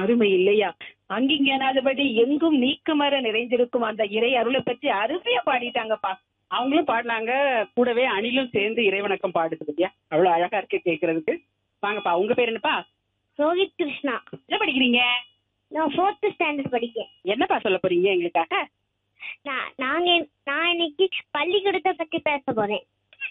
அருமை இல்லையா அங்கிங்கனாதபடி எங்கும் நீக்கமர நிறைந்திருக்கும் அந்த இறை அருளை பற்றி அருமையா பாடிட்டாங்கப்பா அவங்களும் பாடினாங்க கூடவே அணிலும் சேர்ந்து இறைவணக்கம் பாடுது இல்லையா அவ்வளவு அழகா இருக்கு கேட்கறதுக்கு வாங்கப்பா உங்க பேர் என்னப்பா ரோஹித் கிருஷ்ணா என்ன படிக்கிறீங்க நான் ஃபோர்த் ஸ்டாண்டர்ட் படிக்கேன் என்னப்பா சொல்ல போறீங்க எங்களுக்காக நான் நாங்க நான் இன்னைக்கு பள்ளிக்கூடத்தை பத்தி பேச போறேன்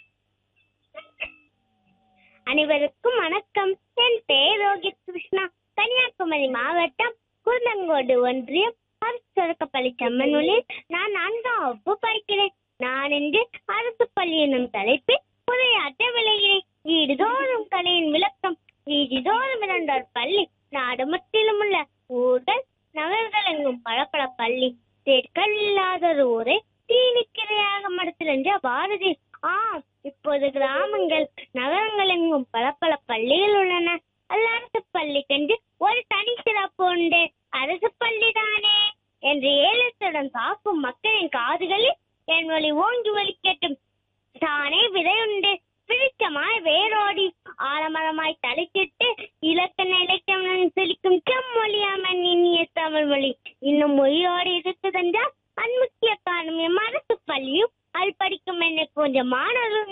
அனைவருக்கும் வணக்கம் என் பேர் ரோஹித் கிருஷ்ணா கன்னியாகுமரி மாவட்டம் குருந்தங்கோடு ஒன்றியம் அரசுப்பள்ளி செம்மனூரில் நான் நான்காம் வகுப்பு படிக்கிறேன் நான் இன்று அரசு பள்ளி எனும் தலைப்பில் உரையாற்ற விளைகிறேன் வீடுதோறும் கலையின் விளக்கம் வீதிதோறும் இரண்டார் பள்ளி நாடு முற்றிலும் உள்ள ஊர்கள் நகர்கள் எங்கும் பளபள பள்ளி தேட்கள் இல்லாதொரு ஊரை தீனிக்கிரையாக மடுத்திருந்த பாரதி ஆம் இப்போது கிராமங்கள் நகரங்கள் எங்கும் பல பல பள்ளிகள் உள்ளன அரசு பள்ளி கண்டு ஒரு தனி சிறப்பு உண்டு அரசு பள்ளி தானே என்று ஏலத்துடன் காக்கும் மக்களின் காதுகளில் என் வழி ஓங்கி ஒலிக்கட்டும் தானே விதை உண்டு பிடிச்சமாய் வேரோடி ஆலமரமாய் தலைக்கிட்டு இலக்கண இலக்கியம் செழிக்கும் செம்மொழியாமன் இனிய தமிழ் மொழி இன்னும் மொழியோடு இருக்குதென்றால் அன்முக்கிய காரணம் எம் அரசு பள்ளியும் அது படிக்கும் என்னை கொஞ்சம் மாணவர்கள்